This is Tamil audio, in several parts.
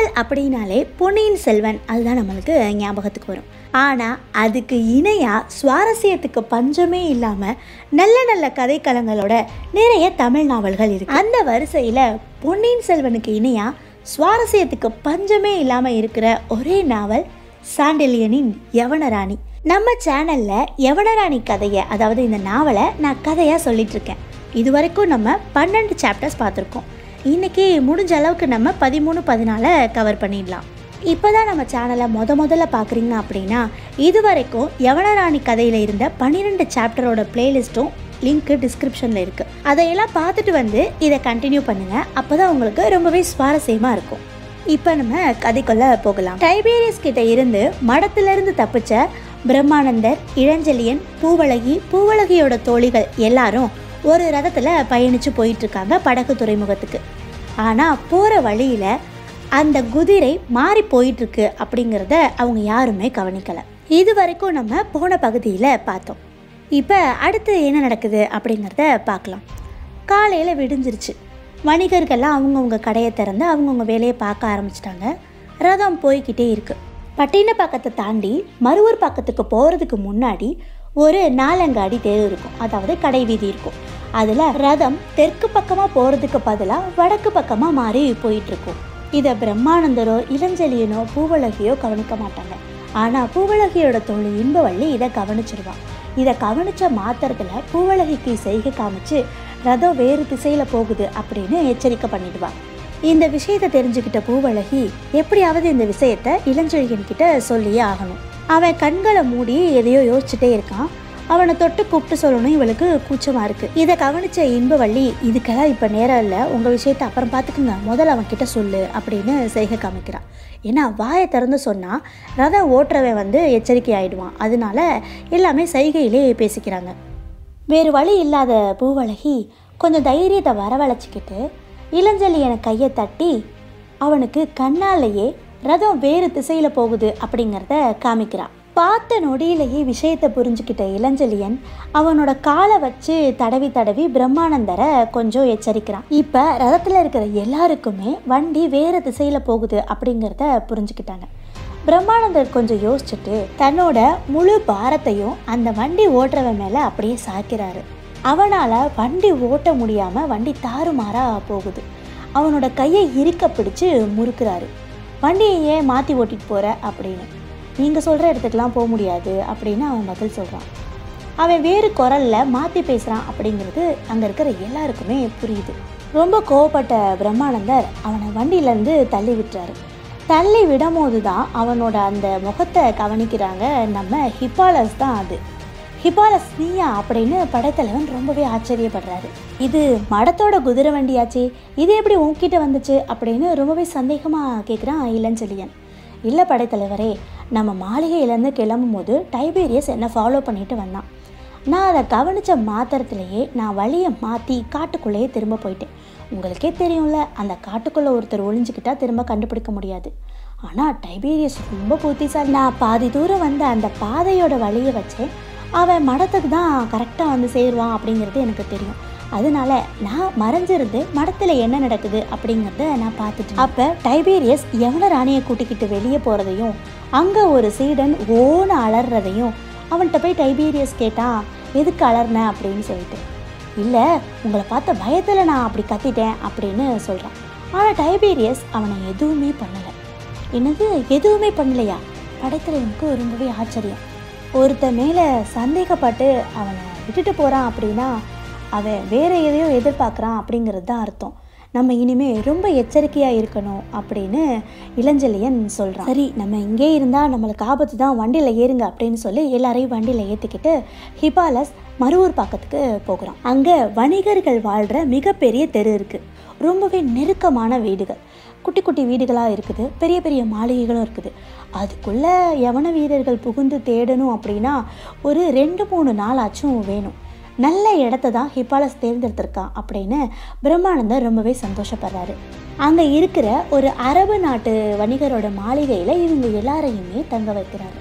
நாவல் அப்படின்னாலே பொன்னியின் செல்வன் அதுதான் நம்மளுக்கு ஞாபகத்துக்கு வரும் ஆனால் அதுக்கு இணையாக சுவாரஸ்யத்துக்கு பஞ்சமே இல்லாமல் நல்ல நல்ல கதைக்களங்களோட நிறைய தமிழ் நாவல்கள் இருக்கு அந்த வரிசையில் பொன்னியின் செல்வனுக்கு இணையாக சுவாரஸ்யத்துக்கு பஞ்சமே இல்லாமல் இருக்கிற ஒரே நாவல் சாண்டிலியனின் யவனராணி நம்ம சேனலில் யவனராணி கதையை அதாவது இந்த நாவலை நான் கதையாக சொல்லிட்டு இருக்கேன் இது வரைக்கும் நம்ம பன்னெண்டு சாப்டர்ஸ் பார்த்துருக்கோம் இன்னைக்கு முடிஞ்ச அளவுக்கு நம்ம பதிமூணு பதினாலை கவர் பண்ணிடலாம் இப்போ தான் நம்ம சேனலை முத முதல்ல பார்க்குறீங்க அப்படின்னா இது வரைக்கும் யவனராணி கதையில் இருந்த பன்னிரெண்டு சாப்டரோட பிளேலிஸ்ட்டும் லிங்க்கு டிஸ்கிரிப்ஷனில் இருக்குது அதையெல்லாம் பார்த்துட்டு வந்து இதை கண்டினியூ பண்ணுங்கள் அப்போ தான் உங்களுக்கு ரொம்பவே சுவாரஸ்யமாக இருக்கும் இப்போ நம்ம கதைக்குள்ள போகலாம் டைபீரியஸ் கிட்ட இருந்து மடத்திலிருந்து தப்பிச்ச பிரம்மானந்தர் இளஞ்செழியன் பூவழகி பூவழகியோட தோழிகள் எல்லாரும் ஒரு ரதத்தில் பயணித்து போயிட்டு இருக்காங்க படகு துறைமுகத்துக்கு ஆனால் போகிற வழியில் அந்த குதிரை மாறி போயிட்டு இருக்கு அப்படிங்கிறத அவங்க யாருமே கவனிக்கலை இது வரைக்கும் நம்ம போன பகுதியில் பார்த்தோம் இப்போ அடுத்து என்ன நடக்குது அப்படிங்கிறத பார்க்கலாம் காலையில் விடிஞ்சிருச்சு வணிகர்கள்லாம் அவங்கவுங்க கடையை திறந்து அவங்கவுங்க வேலையை பார்க்க ஆரம்பிச்சிட்டாங்க ரதம் போய்கிட்டே இருக்கு பட்டினப்பாக்கத்தை தாண்டி மருவூர் பக்கத்துக்கு போகிறதுக்கு முன்னாடி ஒரு நாலங்காடி தெரு இருக்கும் அதாவது கடை வீதி இருக்கும் அதில் ரதம் தெற்கு பக்கமாக போகிறதுக்கு பதிலாக வடக்கு பக்கமாக மாறி போயிட்டுருக்கும் இதை பிரம்மானந்தரோ இளஞ்செழியனோ பூவழகியோ கவனிக்க மாட்டாங்க ஆனால் பூவழகியோட தோழி இன்பவள்ளி இதை கவனிச்சிருவான் இதை கவனிச்ச மாத்திரத்தில் பூவழகிக்கு செய்கை காமிச்சு ரதம் வேறு திசையில் போகுது அப்படின்னு எச்சரிக்கை பண்ணிடுவா இந்த விஷயத்தை தெரிஞ்சுக்கிட்ட பூவழகி எப்படியாவது இந்த விஷயத்த இளஞ்செழியன் கிட்ட சொல்லியே ஆகணும் அவன் கண்களை மூடி எதையோ யோசிச்சுட்டே இருக்கான் அவனை தொட்டு கூப்பிட்டு சொல்லணும் இவளுக்கு கூச்சமாக இருக்குது இதை கவனிச்ச இன்பவள்ளி இதுக்கெல்லாம் இப்போ நேரம் இல்லை உங்கள் விஷயத்தை அப்புறம் பார்த்துக்குங்க முதல்ல அவன் கிட்ட சொல்லு அப்படின்னு செய்கை காமிக்கிறான் ஏன்னா வாயை திறந்து சொன்னால் ரதம் ஓட்டுறவன் வந்து எச்சரிக்கை ஆயிடுவான் அதனால எல்லாமே சைகையிலே பேசிக்கிறாங்க வேறு வழி இல்லாத பூவழகி கொஞ்சம் தைரியத்தை வரவழைச்சிக்கிட்டு இளஞ்செழியனை கையை தட்டி அவனுக்கு கண்ணாலேயே ரதம் வேறு திசையில் போகுது அப்படிங்கிறத காமிக்கிறான் பார்த்த நொடியிலேயே விஷயத்தை புரிஞ்சுக்கிட்ட இளஞ்செழியன் அவனோட காலை வச்சு தடவி தடவி பிரம்மானந்தரை கொஞ்சம் எச்சரிக்கிறான் இப்போ ரதத்தில் இருக்கிற எல்லாருக்குமே வண்டி வேறு திசையில் போகுது அப்படிங்கிறத புரிஞ்சுக்கிட்டாங்க பிரம்மானந்தர் கொஞ்சம் யோசிச்சுட்டு தன்னோட முழு பாரத்தையும் அந்த வண்டி ஓட்டுறவன் மேலே அப்படியே சாய்க்கிறாரு அவனால் வண்டி ஓட்ட முடியாமல் வண்டி தாறுமாறாக போகுது அவனோட கையை இறுக்க பிடிச்சு முறுக்குறாரு வண்டியை ஏன் மாற்றி ஓட்டிட்டு போகிற அப்படின்னு நீங்கள் சொல்கிற இடத்துக்குலாம் போக முடியாது அப்படின்னு அவன் பதில் சொல்கிறான் அவன் வேறு குரலில் மாற்றி பேசுகிறான் அப்படிங்கிறது அங்கே இருக்கிற எல்லாருக்குமே புரியுது ரொம்ப கோவப்பட்ட பிரம்மானந்தர் அவனை வண்டியிலேருந்து தள்ளி விட்டுறாரு தள்ளி விடும்போது தான் அவனோட அந்த முகத்தை கவனிக்கிறாங்க நம்ம ஹிப்பாலஸ் தான் அது ஹிபாலஸ் நீயா அப்படின்னு படைத்தலைவன் ரொம்பவே ஆச்சரியப்படுறாரு இது மடத்தோட குதிரை வண்டியாச்சே இது எப்படி உன்கிட்ட வந்துச்சு அப்படின்னு ரொம்பவே சந்தேகமாக கேட்குறான் இளஞ்செழியன் இல்லை படைத்தலைவரே நம்ம மாளிகையிலேருந்து கிளம்பும் போது டைபீரியஸ் என்னை ஃபாலோ பண்ணிட்டு வந்தான் நான் அதை கவனித்த மாத்திரத்திலேயே நான் வழியை மாற்றி காட்டுக்குள்ளேயே திரும்ப போயிட்டேன் உங்களுக்கே தெரியும்ல அந்த காட்டுக்குள்ளே ஒருத்தர் ஒளிஞ்சுக்கிட்டா திரும்ப கண்டுபிடிக்க முடியாது ஆனால் டைபீரியஸ் ரொம்ப புத்திசாலி நான் பாதி தூரம் வந்த அந்த பாதையோட வழியை வச்சேன் அவன் மடத்துக்கு தான் கரெக்டாக வந்து சேருவான் அப்படிங்கிறது எனக்கு தெரியும் அதனால நான் மறைஞ்சிருந்து மடத்தில் என்ன நடக்குது அப்படிங்கிறத நான் பார்த்துட்டு அப்போ டைபீரியஸ் எவன ராணியை கூட்டிக்கிட்டு வெளியே போகிறதையும் அங்கே ஒரு சீடன் ஓன அலறதையும் அவன்கிட்ட போய் டைபீரியஸ் கேட்டான் எதுக்கு அலர்ன அப்படின்னு சொல்லிட்டு இல்லை உங்களை பார்த்த பயத்தில் நான் அப்படி கத்திட்டேன் அப்படின்னு சொல்கிறான் ஆனால் டைபீரியஸ் அவனை எதுவுமே பண்ணலை என்னது எதுவுமே பண்ணலையா படைத்தலைவனுக்கு ரொம்பவே ஆச்சரியம் ஒருத்தன் மேலே சந்தேகப்பட்டு அவனை விட்டுட்டு போகிறான் அப்படின்னா அவன் வேற எதையோ எதிர்பார்க்குறான் அப்படிங்கிறது தான் அர்த்தம் நம்ம இனிமே ரொம்ப எச்சரிக்கையாக இருக்கணும் அப்படின்னு இளஞ்செழியன் சொல்கிறான் சரி நம்ம இங்கே இருந்தால் நம்மளுக்கு ஆபத்து தான் வண்டியில் ஏறுங்க அப்படின்னு சொல்லி எல்லாரையும் வண்டியில் ஏற்றிக்கிட்டு ஹிபாலஸ் மருவூர் பக்கத்துக்கு போகிறான் அங்கே வணிகர்கள் வாழ்கிற மிகப்பெரிய தெரு இருக்குது ரொம்பவே நெருக்கமான வீடுகள் குட்டி குட்டி வீடுகளாக இருக்குது பெரிய பெரிய மாளிகைகளும் இருக்குது அதுக்குள்ளே யவன வீரர்கள் புகுந்து தேடணும் அப்படின்னா ஒரு ரெண்டு மூணு நாளாச்சும் வேணும் நல்ல இடத்த தான் ஹிப்பாலஸ் தேர்ந்தெடுத்திருக்கான் அப்படின்னு பிரம்மானந்தர் ரொம்பவே சந்தோஷப்படுறாரு அங்கே இருக்கிற ஒரு அரபு நாட்டு வணிகரோட மாளிகையில் இவங்க எல்லாரையுமே தங்க வைக்கிறாரு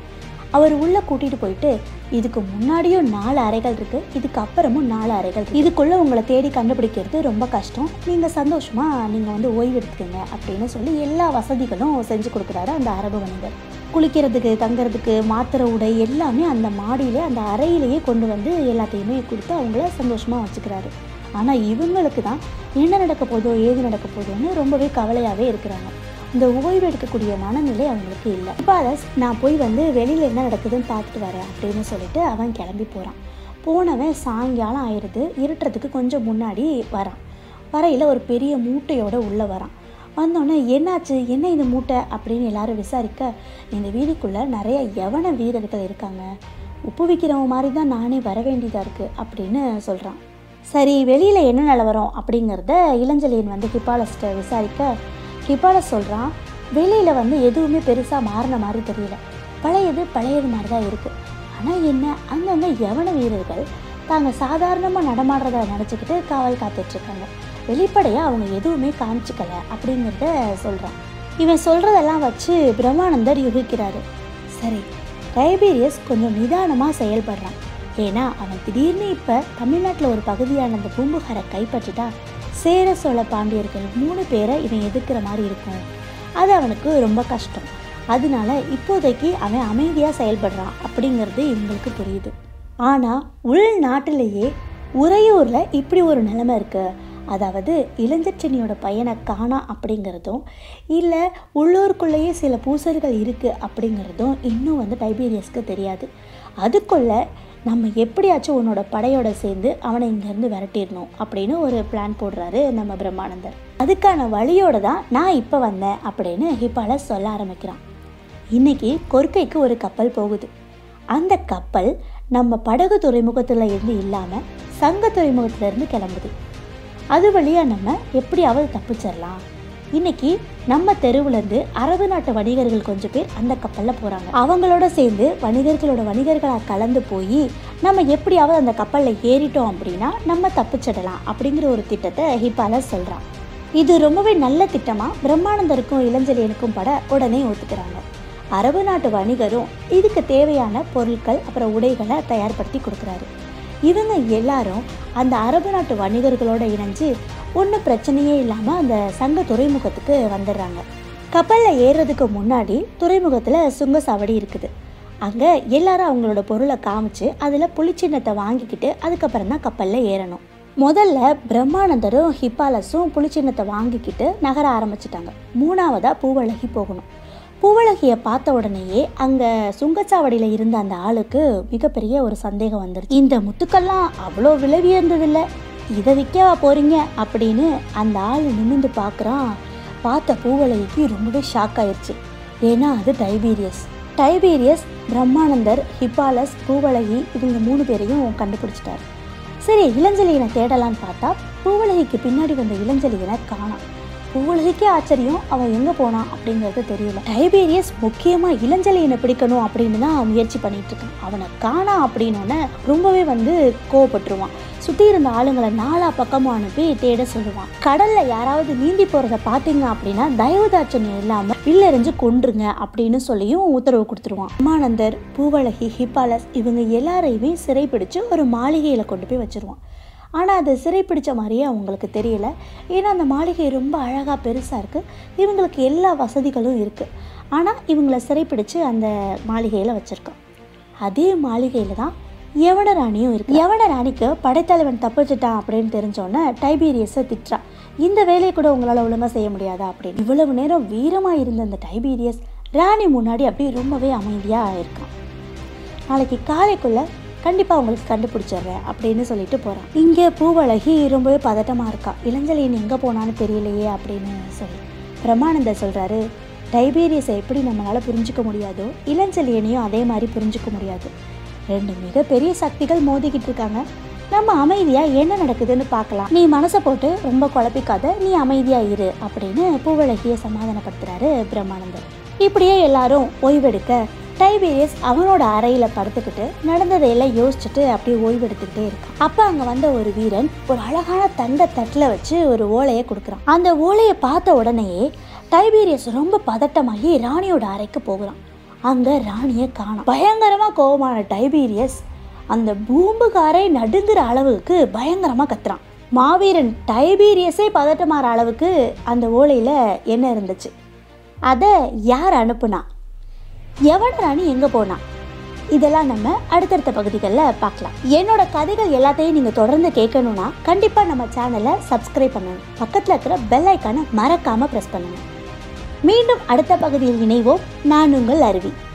அவர் உள்ளே கூட்டிகிட்டு போயிட்டு இதுக்கு முன்னாடியும் நாலு அறைகள் இருக்குது இதுக்கு அப்புறமும் நாலு அறைகள் இருக்கு இதுக்குள்ளே உங்களை தேடி கண்டுபிடிக்கிறது ரொம்ப கஷ்டம் நீங்கள் சந்தோஷமாக நீங்கள் வந்து ஓய்வு எடுத்துக்கங்க அப்படின்னு சொல்லி எல்லா வசதிகளும் செஞ்சு கொடுக்குறாரு அந்த அரபு வணிகர் குளிக்கிறதுக்கு தங்குறதுக்கு மாத்திரை உடை எல்லாமே அந்த மாடியிலே அந்த அறையிலேயே கொண்டு வந்து எல்லாத்தையுமே கொடுத்து அவங்கள சந்தோஷமாக வச்சுக்கிறாரு ஆனால் இவங்களுக்கு தான் என்ன நடக்க போதோ ஏது நடக்க போதோன்னு ரொம்பவே கவலையாகவே இருக்கிறாங்க இந்த ஓய்வு எடுக்கக்கூடிய மனநிலை அவங்களுக்கு இல்லை பாலஸ் நான் போய் வந்து வெளியில் என்ன நடக்குதுன்னு பார்த்துட்டு வரேன் அப்படின்னு சொல்லிட்டு அவன் கிளம்பி போகிறான் போனவன் சாயங்காலம் ஆயிடுது இருட்டுறதுக்கு கொஞ்சம் முன்னாடி வரான் வரையில் ஒரு பெரிய மூட்டையோட உள்ளே வரான் வந்தோடனே என்னாச்சு என்ன இந்த மூட்டை அப்படின்னு எல்லாரும் விசாரிக்க இந்த வீதிக்குள்ளே நிறைய யவன வீரர்கள் இருக்காங்க உப்பு விற்கிறவங்க மாதிரி தான் நானே வர வேண்டியதாக இருக்குது அப்படின்னு சொல்கிறான் சரி வெளியில் என்ன நிலவரம் அப்படிங்கிறத இளஞ்சலியன் வந்து ஹிப்பாலஸ்ட்டை விசாரிக்க ஹிப்பாலஸ் சொல்கிறான் வெளியில் வந்து எதுவுமே பெருசாக மாறின மாதிரி தெரியல பழையது பழையது மாதிரி தான் இருக்குது ஆனால் என்ன அங்கங்கே யவன வீரர்கள் தாங்க சாதாரணமாக நடமாடுறத நினச்சிக்கிட்டு காவல் காத்துட்ருக்காங்க வெளிப்படையாக அவங்க எதுவுமே காமிச்சிக்கல அப்படிங்கிறத சொல்கிறான் இவன் சொல்கிறதெல்லாம் வச்சு பிரம்மானந்தர் யுகிக்கிறாரு சரி டைபீரியஸ் கொஞ்சம் நிதானமாக செயல்படுறான் ஏன்னா அவன் திடீர்னு இப்போ தமிழ்நாட்டில் ஒரு பகுதியான அந்த பூம்புகாரை கைப்பற்றிட்டா சேர சோழ பாண்டியர்கள் மூணு பேரை இவன் எதிர்க்கிற மாதிரி இருக்கும் அது அவனுக்கு ரொம்ப கஷ்டம் அதனால இப்போதைக்கு அவன் அமைதியாக செயல்படுறான் அப்படிங்கிறது இவங்களுக்கு புரியுது ஆனால் உள்நாட்டிலேயே உறையூரில் இப்படி ஒரு நிலைமை இருக்குது அதாவது இளஞ்சச்சனியோட பையனை காணா அப்படிங்கிறதும் இல்லை உள்ளூருக்குள்ளேயே சில பூசல்கள் இருக்குது அப்படிங்கிறதும் இன்னும் வந்து டைபீரியஸ்க்கு தெரியாது அதுக்குள்ள நம்ம எப்படியாச்சும் உன்னோட படையோட சேர்ந்து அவனை இங்கேருந்து விரட்டிடணும் அப்படின்னு ஒரு பிளான் போடுறாரு நம்ம பிரம்மானந்தர் அதுக்கான வழியோட தான் நான் இப்போ வந்தேன் அப்படின்னு ஹிப்பாலஸ் சொல்ல ஆரம்பிக்கிறான் இன்னைக்கு கொர்க்கைக்கு ஒரு கப்பல் போகுது அந்த கப்பல் நம்ம படகு துறைமுகத்தில் இருந்து இல்லாமல் சங்க துறைமுகத்துல இருந்து கிளம்புது அது வழியாக நம்ம எப்படியாவது தப்பிச்சிடலாம் இன்னைக்கு நம்ம தெருவுலேருந்து அரபு நாட்டு வணிகர்கள் கொஞ்சம் பேர் அந்த கப்பலில் போகிறாங்க அவங்களோட சேர்ந்து வணிகர்களோட வணிகர்களாக கலந்து போய் நம்ம எப்படியாவது அந்த கப்பலில் ஏறிட்டோம் அப்படின்னா நம்ம தப்பிச்சிடலாம் அப்படிங்கிற ஒரு திட்டத்தை ஹிப்பாலஸ் சொல்கிறான் இது ரொம்பவே நல்ல திட்டமாக பிரம்மானந்தருக்கும் இளஞ்சலியனுக்கும் பட உடனே ஒத்துக்கிறாங்க அரபு நாட்டு வணிகரும் இதுக்கு தேவையான பொருட்கள் அப்புறம் உடைகளை தயார்படுத்தி கொடுக்குறாரு இவங்க எல்லாரும் அந்த அரபு நாட்டு வணிகர்களோட இணைஞ்சு ஒன்றும் பிரச்சனையே இல்லாமல் அந்த சங்க துறைமுகத்துக்கு வந்துடுறாங்க கப்பலில் ஏறுறதுக்கு முன்னாடி துறைமுகத்தில் சுங்கசாவடி இருக்குது அங்கே எல்லாரும் அவங்களோட பொருளை காமிச்சு அதில் புலிச்சின்னத்தை வாங்கிக்கிட்டு அதுக்கப்புறம் தான் கப்பலில் ஏறணும் முதல்ல பிரம்மானந்தரும் ஹிப்பாலஸும் புலிச்சின்னத்தை வாங்கிக்கிட்டு நகர ஆரம்பிச்சிட்டாங்க மூணாவதாக பூவழகி போகணும் பூவழகியை பார்த்த உடனேயே அங்கே சுங்கச்சாவடியில் இருந்த அந்த ஆளுக்கு மிகப்பெரிய ஒரு சந்தேகம் வந்துருச்சு இந்த முத்துக்கெல்லாம் அவ்வளோ விலை உயர்ந்ததில்லை இதை விற்கவா போறீங்க அப்படின்னு அந்த ஆள் நிமிந்து பார்க்குறான் பார்த்த பூவழகிக்கு ரொம்பவே ஷாக் ஆயிடுச்சு ஏன்னா அது டைபீரியஸ் டைபீரியஸ் பிரம்மானந்தர் ஹிப்பாலஸ் பூவழகி இவங்க மூணு பேரையும் கண்டுபிடிச்சிட்டாரு சரி இளஞ்சலியனை தேடலான்னு பார்த்தா பூவழகிக்கு பின்னாடி வந்த இளஞ்சலியனை காணாம் பூவழகிக்கே ஆச்சரியம் அவன் எங்கே போனான் அப்படிங்கிறது தெரியல டைபீரியஸ் முக்கியமாக இளஞ்சலியனை பிடிக்கணும் அப்படின்னு தான் முயற்சி பண்ணிட்டு இருக்கான் அவனை காணா அப்படின்னோடனே ரொம்பவே வந்து கோவப்பட்டுருவான் சுற்றி இருந்த ஆளுங்களை நாலா பக்கமும் அனுப்பி தேட சொல்லுவான் கடல்ல யாராவது நீந்தி போகிறத பார்த்தீங்க அப்படின்னா தயவுதாட்சணியம் இல்லாமல் வில்லெறிஞ்சு கொன்றுங்க அப்படின்னு சொல்லியும் உத்தரவு கொடுத்துருவான் அம்மானந்தர் பூவழகி ஹிப்பாலஸ் இவங்க எல்லாரையுமே சிறைப்பிடிச்சு ஒரு மாளிகையில் கொண்டு போய் வச்சிருவான் ஆனால் அது சிறைப்பிடிச்ச மாதிரியே அவங்களுக்கு தெரியல ஏன்னா அந்த மாளிகை ரொம்ப அழகாக பெருசாக இருக்குது இவங்களுக்கு எல்லா வசதிகளும் இருக்குது ஆனால் இவங்கள சிறைப்பிடிச்சு அந்த மாளிகையில் வச்சுருக்கோம் அதே மாளிகையில் தான் யவன ராணியும் இருக்கு யவன ராணிக்கு படைத்தலைவன் தப்பிச்சிட்டான் அப்படின்னு தெரிஞ்சோன்னே டைபீரியஸை திட்டுறா இந்த வேலையை கூட உங்களால் ஒழுங்காக செய்ய முடியாதா அப்படின்னு இவ்வளவு நேரம் வீரமாக இருந்த அந்த டைபீரியஸ் ராணி முன்னாடி அப்படியே ரொம்பவே அமைதியாக இருக்கான் நாளைக்கு காலைக்குள்ள கண்டிப்பாக உங்களுக்கு கண்டுபிடிச்சிடுறேன் அப்படின்னு சொல்லிட்டு போகிறான் இங்கே பூவழகி ரொம்பவே பதட்டமாக இருக்கா இளஞ்சலியன் எங்கே போனான்னு தெரியலையே அப்படின்னு சொல்லி பிரம்மானந்தர் சொல்கிறாரு டைபீரியஸை எப்படி நம்மளால் புரிஞ்சுக்க முடியாதோ இளஞ்சலியனையும் அதே மாதிரி புரிஞ்சுக்க முடியாது ரெண்டு மிகப்பெரிய சக்திகள் மோதிக்கிட்டு இருக்காங்க நம்ம அமைதியாக என்ன நடக்குதுன்னு பார்க்கலாம் நீ மனசை போட்டு ரொம்ப குழப்பிக்காத நீ அமைதியாக இரு அப்படின்னு பூவழகியை சமாதானப்படுத்துறாரு பிரம்மானந்தர் இப்படியே எல்லாரும் ஓய்வெடுக்க டைபீரியஸ் அவனோட அறையில் படுத்துக்கிட்டு நடந்ததையெல்லாம் யோசிச்சுட்டு அப்படியே ஓய்வெடுத்துக்கிட்டே இருக்கான் அப்போ அங்கே வந்த ஒரு வீரன் ஒரு அழகான தண்ட தட்டில் வச்சு ஒரு ஓலையை கொடுக்குறான் அந்த ஓலையை பார்த்த உடனேயே டைபீரியஸ் ரொம்ப பதட்டமாகி ராணியோட அறைக்கு போகிறான் அங்கே ராணியை காணும் பயங்கரமாக கோபமான டைபீரியஸ் அந்த பூம்புகாரை நடுங்குற அளவுக்கு பயங்கரமாக கத்துறான் மாவீரன் டைபீரியஸே பதட்டமாற அளவுக்கு அந்த ஓலையில் என்ன இருந்துச்சு அதை யார் அனுப்புனா எவன் ராணி எங்கே போனா இதெல்லாம் நம்ம அடுத்தடுத்த பகுதிகளில் பார்க்கலாம் என்னோட கதைகள் எல்லாத்தையும் நீங்கள் தொடர்ந்து கேட்கணும்னா கண்டிப்பாக நம்ம சேனலை சப்ஸ்கிரைப் பண்ணணும் பக்கத்தில் இருக்கிற பெல் ஐக்கானை மறக்காமல் ப்ரெஸ் பண்ணுங்கள் மீண்டும் அடுத்த பகுதியில் இணைவோம் நான் உங்கள் அருவி